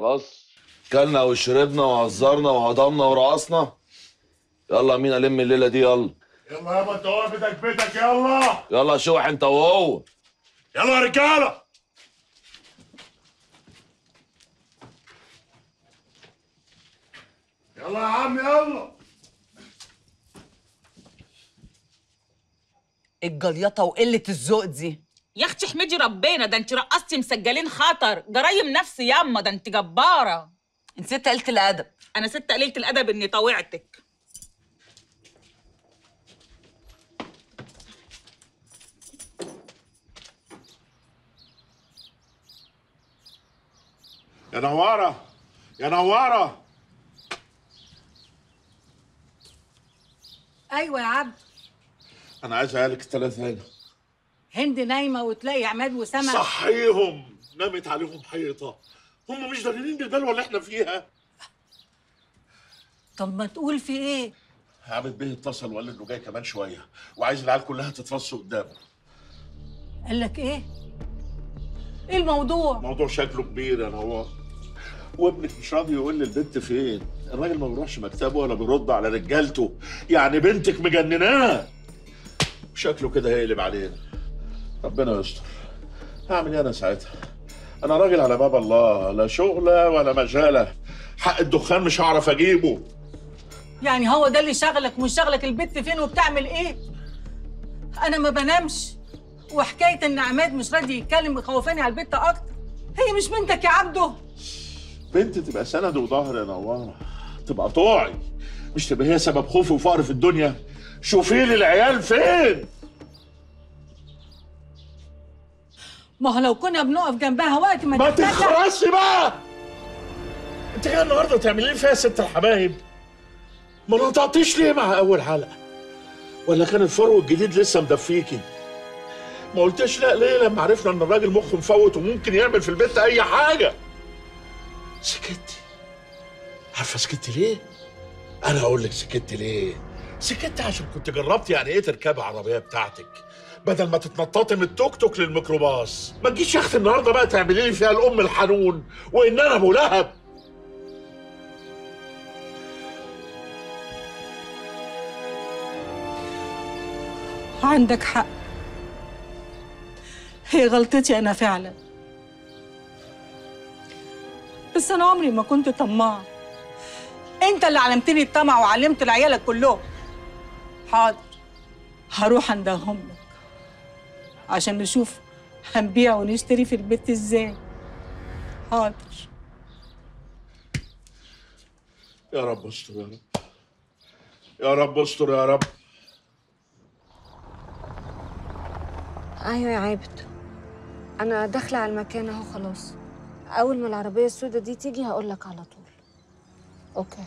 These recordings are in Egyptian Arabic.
خلاص كلنا وشربنا وهزرنا وهضمنا ورقصنا يلا مين الم الليله دي يلا يلا يابا انت واقف بيتك يلا يلا شوح انت وهو يلا يا رجاله يلا يا عم يلا الجليطه وقله الذوق دي يا اختي احمدي ربنا ده انت رقصتي مسجلين خطر جرايم نفسي ياما ده انت جباره انت ست قلة الادب انا ست قليله الادب اني طوعتك يا نواره يا نواره ايوه يا عبد انا عايز عيالك الثلاثه هنا هند نايمه وتلاقي عماد وسما صحيهم نامت عليهم حيطه هم مش دارين بالبلوه اللي احنا فيها طب ما تقول في ايه عامل بيه اتصل وقال انه جاي كمان شويه وعايز العيال كلها تترص قدامه قال لك ايه ايه الموضوع موضوع شكله كبير يا نوار وابنك مش راضي يقول لي البنت فين الراجل ما بيروحش مكتبه ولا بيرد على رجالته يعني بنتك مجنناه شكله كده هيقلب علينا ربنا يستر هعمل ايه انا ساعتها انا راجل على باب الله لا شغله ولا مجاله حق الدخان مش هعرف اجيبه يعني هو ده اللي شغلك مش شغلك البت فين وبتعمل ايه انا ما بنامش وحكايه ان عماد مش راضي يتكلم مخوفاني على البت اكتر هي مش بنتك يا عبده بنت تبقى سند وظهر يا نواره تبقى طوعي مش تبقى هي سبب خوفي وفقري في الدنيا شوفي لي العيال فين ما هو لو كنا بنقف جنبها وقت ما ما تتنجح تخرسي بقى انت جاي النهارده تعملي لي فيها يا ست الحبايب ما نطقتيش ليه مع اول حلقه ولا كان الفرو الجديد لسه مدفيكي ما قلتش لا ليه لما عرفنا ان الراجل مخه مفوت وممكن يعمل في البيت اي حاجه سكتي عارفه سكتي ليه انا اقول لك سكتي ليه سكتي عشان كنت جربت يعني ايه تركبي عربيه بتاعتك بدل ما تتنططي من التوك توك للميكروباص ما تجيش يا اختي النهارده بقى تعملي لي فيها الام الحنون وان انا ابو لهب عندك حق هي غلطتي انا فعلا بس انا عمري ما كنت طماعه انت اللي علمتني الطمع وعلمت لعيالك كلهم حاضر هروح عندهم لك عشان نشوف هنبيع ونشتري في البيت ازاي حاضر يا رب استر يا رب يا رب استر يا رب ايوه يا عابد انا داخله على المكان اهو خلاص اول ما العربيه السوداء دي تيجي هقول لك على طول اوكي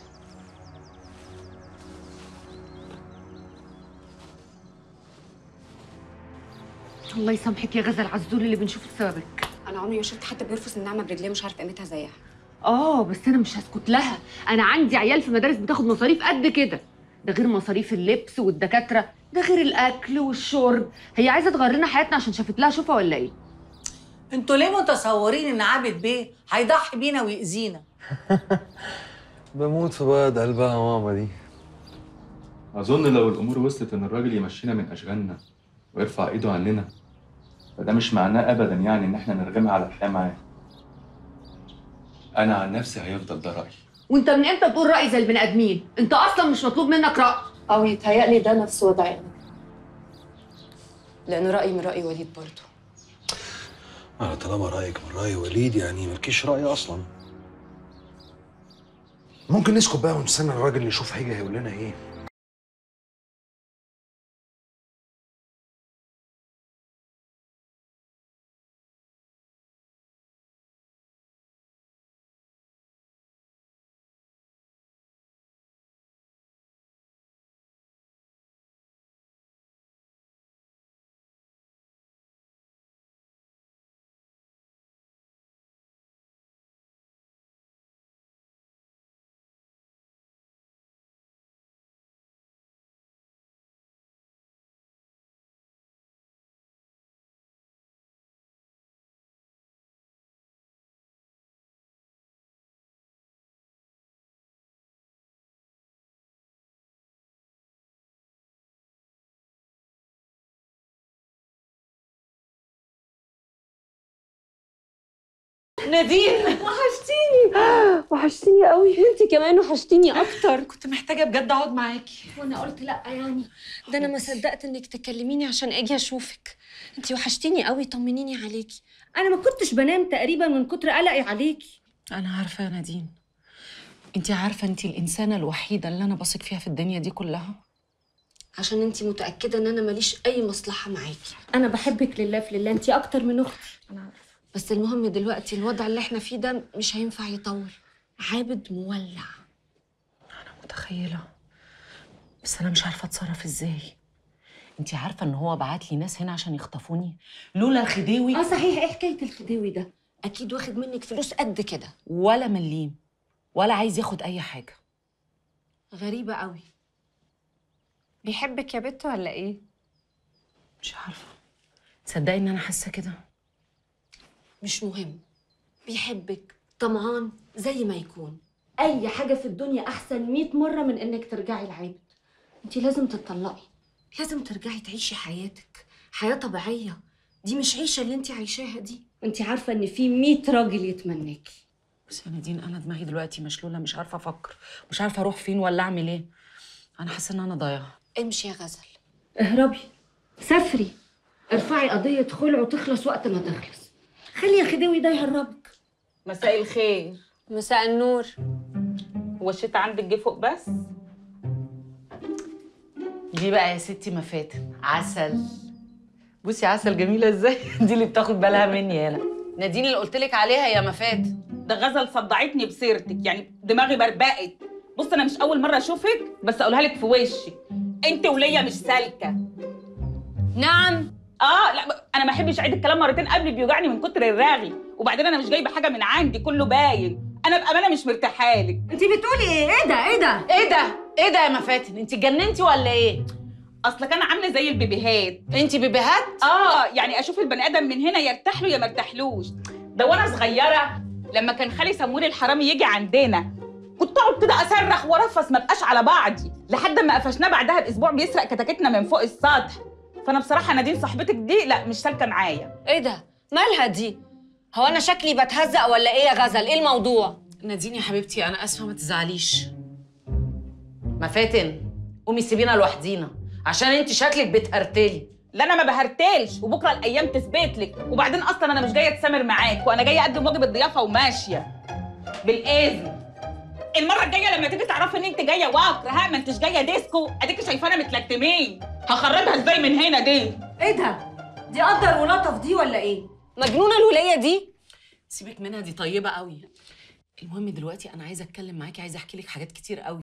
الله يسامحك يا غزل عزول اللي بنشوفه بسببك انا عمري ما شفت حد بيرفض النعمه برجليه مش عارف قيمتها زيها اه بس انا مش هسكت لها انا عندي عيال في مدارس بتاخد مصاريف قد كده ده غير مصاريف اللبس والدكاتره ده غير الاكل والشرب هي عايزه تغير لنا حياتنا عشان شافت لها شوفه ولا ايه انتوا ليه متصورين ان عابد بيه هيضحي بينا ويأذينا بموت في بلد قلبها ماما دي أظن لو الأمور وصلت إن الراجل يمشينا من أشغالنا ويرفع إيده عننا فده مش معناه أبدا يعني إن إحنا نرغمها على الحياة معاه. أنا عن نفسي هيفضل ده رأيي. وانت من امتى بتقول راي زي البني ادمين انت اصلا مش مطلوب منك راي او يتهيألي ده نفس وضعي انا لان رايي من راي وليد برضه أنا طالما رأيك من رأي وليد يعني مالكيش رأي أصلا ممكن نسكت بقى ونستنى الراجل اللي يشوف هيجي هيقول لنا إيه نادين وحشتيني وحشتيني قوي وانت كمان وحشتيني اكتر كنت محتاجه بجد اقعد معاكي وانا قلت لا يعني ده انا ما صدقت انك تكلميني عشان اجي اشوفك انت وحشتيني قوي طمنيني عليكي انا ما كنتش بنام تقريبا من كتر قلقي عليكي انا عارفه يا نادين انت عارفه انت الانسانه الوحيده اللي انا بثق فيها في الدنيا دي كلها عشان انت متاكده ان انا ماليش اي مصلحه معاكي انا بحبك لله في لله انت اكتر من اختي انا عارفه بس المهم دلوقتي الوضع اللي احنا فيه ده مش هينفع يطول عابد مولع متخيله بس انا مش عارفه اتصرف ازاي انت عارفه ان هو بعت لي ناس هنا عشان يخطفوني لولا الخديوي اه صحيح ايه حكايه الخديوي ده اكيد واخد منك فلوس قد كده ولا مليم ولا عايز ياخد اي حاجه غريبه قوي بيحبك يا بت ولا ايه مش عارفه تصدقي ان انا حاسه كده مش مهم بيحبك طمعان زي ما يكون اي حاجه في الدنيا احسن 100 مره من انك ترجعي لعيبه انت لازم تتطلقي لازم ترجعي تعيشي حياتك حياه طبيعيه دي مش عيشه اللي انت عايشاها دي انت عارفه ان في 100 راجل يتمناكي بس يا نادين انا دماغي دلوقتي مشلوله مش عارفه افكر مش عارفه اروح فين ولا اعمل ايه انا حاسه ان انا ضايعه امشي يا غزل اهربي سافري ارفعي قضيه خلع وتخلص وقت ما تخلص خلي يا خديوي ده يهربك مساء الخير مساء النور هو الشتا عندك جه فوق بس دي بقى يا ستي مفاتن عسل بصي عسل جميله ازاي دي اللي بتاخد بالها مني يالا نادين اللي قلت لك عليها يا مفاتن ده غزل صدعتني بسيرتك يعني دماغي بربقت بص انا مش اول مره اشوفك بس اقولها لك في وشي انت وليا مش سالكه نعم اه لا ب- انا ما احبش اعيد الكلام مرتين قبل بيوجعني من كتر الرغي وبعدين انا مش جايبه حاجه من عندي كله باين انا بامانه مش مرتاحه لك انت بتقولي ايه ايه ده ايه ده ايه ده ايه ده يا مفاتن انت اتجننتي ولا ايه اصلك انا عامله زي البيبيهات انت بيبيهات اه يعني اشوف البني ادم من هنا يرتاح له يا ما ارتاحلوش ده وانا صغيره لما كان خالي سموني الحرامي يجي عندنا كنت اقعد كده اصرخ وارفس ما بقاش على بعضي لحد ما قفشناه بعدها باسبوع بيسرق كتاكيتنا من فوق السطح فانا بصراحه نادين صاحبتك دي لا مش سالكه معايا ايه ده مالها دي هو انا شكلي بتهزق ولا ايه يا غزل ايه الموضوع نادين يا حبيبتي انا اسفه ما تزعليش مفاتن قومي سيبينا لوحدينا عشان انت شكلك بتهرتلي لا انا ما بهرتلش وبكره الايام تثبت لك وبعدين اصلا انا مش جايه اتسامر معاك وانا جايه اقدم واجب الضيافه وماشيه بالاذن المره الجايه لما تيجي تعرفي ان انت جايه وقر ها ما انتش جايه ديسكو اديكي شايفانا متلتمين هخرجها ازاي من هنا دي ايه ده دي قدر ولطف دي ولا ايه مجنونه الوليه دي سيبك منها دي طيبه قوي المهم دلوقتي انا عايزه اتكلم معاكي عايزه احكي لك حاجات كتير قوي